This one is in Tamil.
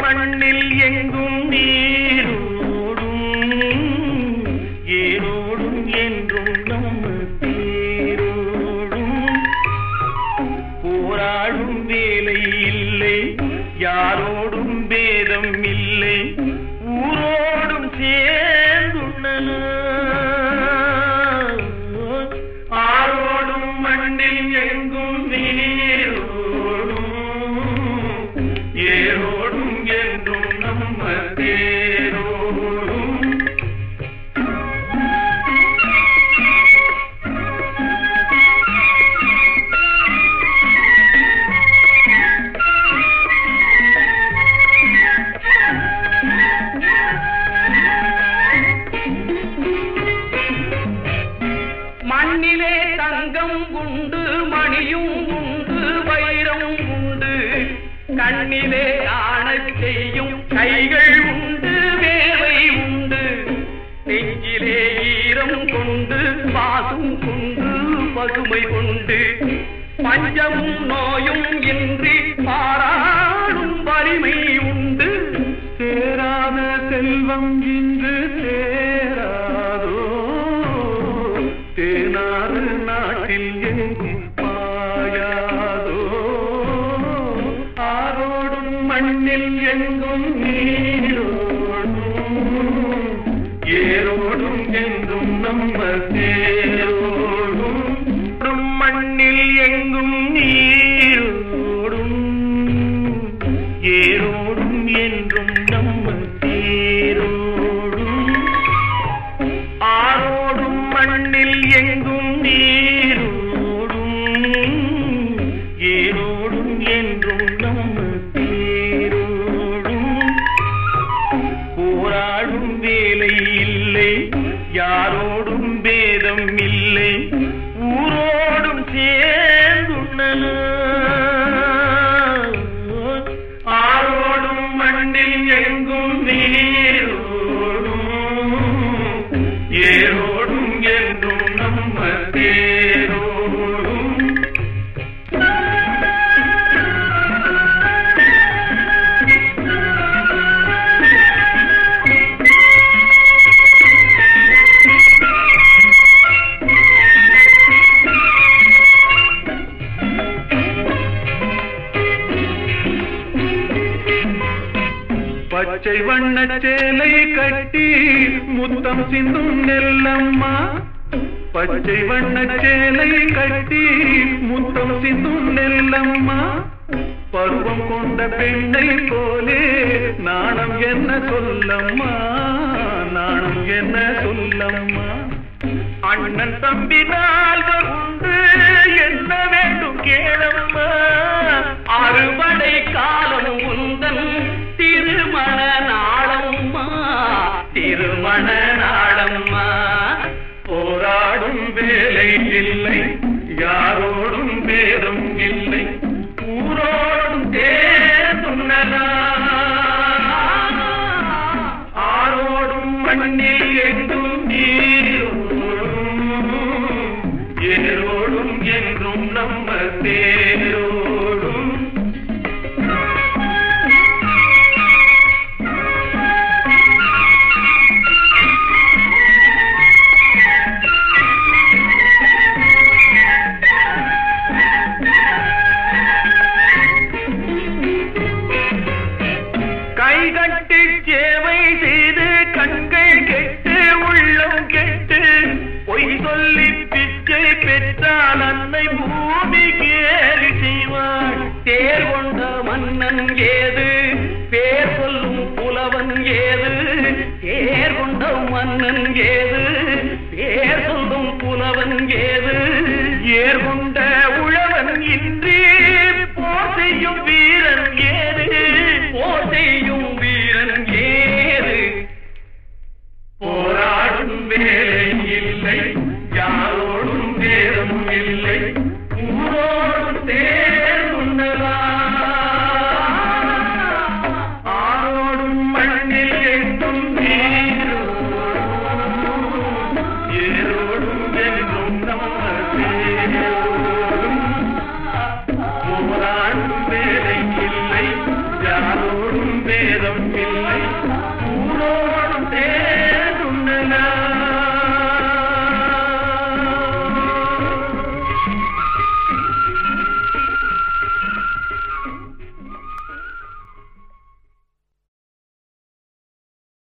மண்ணில் எங்கும் நீரோடும் ஏரோடும் என்றும் நம்ம தேரோடும் போராடும் வேலை இல்லை யாரோடும் பேதம் இல்லை ஊரோடும் சேர்ந்துள்ளன ஆரோடும் மண்ணில் எங்கும் நீரோடும் ஏரோடும் என்றும் நம்ம தேரோடும் மண்ணிலே தங்கம் உண்டு மணியும் உண்டு வைரம் உண்டு கண்ணிலே ஆணச் செய்யும் கைகள் உண்டு வேலை உண்டு நெஞ்சிலே ஈரம் கொண்டு பாசும் கொண்டு பசுமை கொண்டு பஞ்சமும் நோயும் இன்றி பாராடும் வலிமை உண்டு சேராத செல்வம் இங்கு சேராதோ தேனாறு நாட்டில் எங்கும் பாயாதோ ஆரோடும் மண்ணில் எங்கும் நீரோடும் ஏரோடும் என்றும் நம்ம தேரோடும் மண்ணில் எங்கும் நீரோடும் ஏரோடும் என்றும் நம்ம தேரோடும் ஆரோடும் மண்ணில் எங்கும் நீரோடும் ஏரோடும் என்றும் நம்ம தேரோடும் போராடும் வேலை இல்லை யாரோடும் பேதம் இல்லை ஊரோடும் சேர்ந்துள்ளன ஆரோடும் மண்ணில் எங்கும் நீரோடும் ஏரோடும் என்றும் நம்ம தேரோடும் பச்சை வண்ண சேலை கட்டி முத்தம் சிந்தும் நெல்லம்மா பச்சை வண்ண சேலை கட்டி முத்தம் சிந்தும் நெல்லம்மா பருவம் கொண்ட பெண்ணை போலே நாணம் என்ன சொல்லம்மா நாணம் என்ன சொல்லம்மா அண்ணன் தம்பி நாள்கள் உண்டு என்ன வேண்டும் கேளம்மா அறுவடை காலம் உந்தன் திருமண நாளம்மா திருமண நாளம்மா போராடும் வேலை இல்லை யாரோடும் பேரும் இல்லை ஊரோடும் தேர்ந்துள்ளனா ஆரோடும் மண்ணில் எங்கும் நீரோடும் ஏரோடும் என்றும் நம்ம தேரோடும் கைகட்டி சேவை செய்து கண்கள் கெட்டு உள்ளம் கெட்டு பொய் சொல்லி பிச்சை பெற்றால் அன்னை பூமி கேலி செய்வாள் தேர் கொண்ட மன்னன் ஏது பேர் சொல்லும் புலவன் ஏது தேர் கொண்ட மன்னன் ஏது பேர் சொல்லும் புலவன் ஏது ஏர்